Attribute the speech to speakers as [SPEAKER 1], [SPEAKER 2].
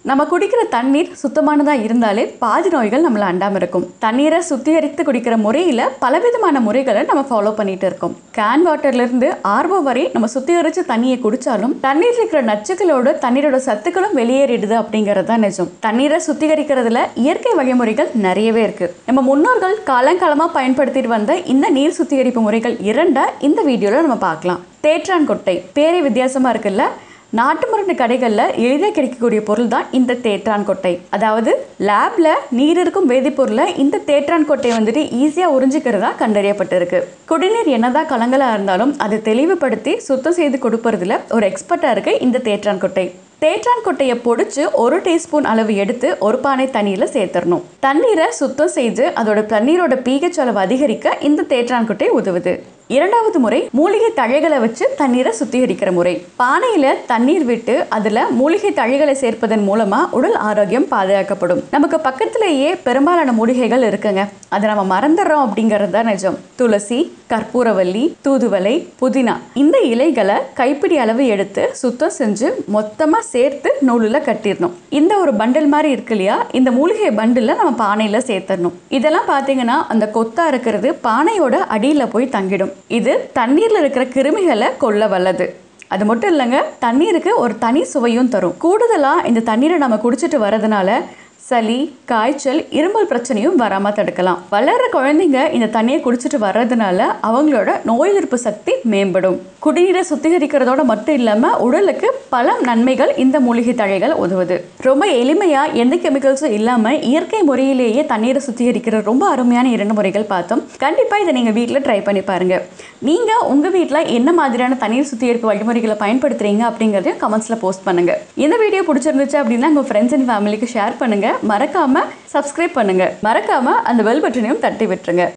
[SPEAKER 1] நம்ம குடிக்கிற தண்ணீர் சுத்தமானதாக இருந்தாலே பாதி நோய்கள் நம்மளை அண்டாமல் இருக்கும் தண்ணீரை சுத்திகரித்து குடிக்கிற முறையில் பலவிதமான முறைகளை நம்ம ஃபாலோ பண்ணிட்டு இருக்கோம் கேன் வாட்டர்லேருந்து ஆர்வோ வரை நம்ம சுத்திகரித்து தண்ணியை குடித்தாலும் தண்ணீர் இருக்கிற நச்சுக்களோட தண்ணீரோட சத்துக்களும் வெளியேறிடுது அப்படிங்கிறது தான் நிஜம் தண்ணீரை சுத்திகரிக்கிறதுல இயற்கை வழிமுறைகள் நிறையவே இருக்கு நம்ம முன்னோர்கள் காலங்காலமாக பயன்படுத்திட்டு வந்த இந்த நீர் சுத்திகரிப்பு முறைகள் இரண்டை இந்த வீடியோவில் நம்ம பார்க்கலாம் தேற்றான் கொட்டை பேரே வித்தியாசமாக இருக்குல்ல நாட்டு மருந்து கடைகளில் எளிதாக கிடைக்கக்கூடிய பொருள் தான் இந்த தேற்றான் கொட்டை அதாவது லேப்ல நீர் இருக்கும் வேதிப்பொருளை இந்த தேற்றான் கொட்டை வந்துட்டு ஈஸியாக உறிஞ்சிக்கிறதா கண்டறியப்பட்டிருக்கு குடிநீர் என்னதான் கலங்கலாக இருந்தாலும் அதை தெளிவுபடுத்தி சுத்தம் செய்து கொடுப்பறதுல ஒரு எக்ஸ்பர்ட்டாக இருக்கு இந்த தேற்றான் கொட்டை தேற்றான் கொட்டையை பொடிச்சு ஒரு டீஸ்பூன் அளவு எடுத்து ஒரு பானை தண்ணியில் சேர்த்துடணும் தண்ணீரை சுத்தம் செய்து அதோட தண்ணீரோட pH அளவு அதிகரிக்க இந்த தேற்றான் கொட்டை உதவுது இரண்டாவது முறை மூலிகை தழைகளை வச்சு தண்ணீரை சுத்திகரிக்கிற முறை பானையில தண்ணீர் விட்டு அதுல மூலிகை தழைகளை சேர்ப்பதன் மூலமா உடல் ஆரோக்கியம் பாதுகாக்கப்படும் நமக்கு பக்கத்திலேயே பெரும்பாலான மூலிகைகள் இருக்குங்க அதை நம்ம மறந்துடுறோம் அப்படிங்கிறது தான் நிஜம் துளசி கற்பூரவல்லி தூதுவளை புதினா இந்த இலைகளை கைப்பிடி அளவு எடுத்து சுத்தம் செஞ்சு மொத்தமா சேர்த்து நூலில் கட்டிடணும் இந்த ஒரு பண்டில் மாதிரி இருக்கு இல்லையா இந்த மூலிகை பண்டில் நம்ம பானையில் சேர்த்துடணும் இதெல்லாம் பார்த்தீங்கன்னா அந்த கொத்தா இருக்கிறது பானையோட அடியில் போய் தங்கிடும் இது தண்ணீரில் இருக்கிற கிருமிகளை கொல்ல வல்லது அது மட்டும் இல்லைங்க தண்ணீருக்கு ஒரு தனி சுவையும் தரும் கூடுதலாக இந்த தண்ணீரை நம்ம குடிச்சிட்டு வரதுனால சளி காய்ச்சல் இருமல் பிரச்சனையும் வராமல் தடுக்கலாம் வளர்ற குழந்தைங்க இந்த தண்ணியை குடிச்சிட்டு வர்றதுனால அவங்களோட நோய் எதிர்ப்பு சக்தி மேம்படும் குடிநீரை சுத்திகரிக்கிறதோட மட்டும் இல்லாமல் உடலுக்கு பல நன்மைகள் இந்த மூலிகை தழைகள் உதவுது ரொம்ப எளிமையாக எந்த கெமிக்கல்ஸும் இல்லாமல் இயற்கை முறையிலேயே தண்ணீரை சுத்திகரிக்கிற ரொம்ப அருமையான இரண்டு முறைகள் பார்த்தோம் கண்டிப்பாக இதை நீங்கள் வீட்டில் ட்ரை பண்ணி பாருங்கள் நீங்கள் உங்கள் வீட்டில் என்ன மாதிரியான தண்ணீர் சுத்திகரிப்பு வழிமுறைகளை பயன்படுத்துறீங்க அப்படிங்கிறதையும் கமெண்ட்ஸில் போஸ்ட் பண்ணுங்கள் இந்த வீடியோ பிடிச்சிருந்துச்சு அப்படின்னா உங்கள் ஃப்ரெண்ட்ஸ் அண்ட் ஃபேமிலிக்கு ஷேர் பண்ணுங்கள் மறக்காமல் சப்ஸ்கிரைப் பண்ணுங்கள் மறக்காமல் அந்த பெல் பட்டனையும் தட்டி விட்டுருங்க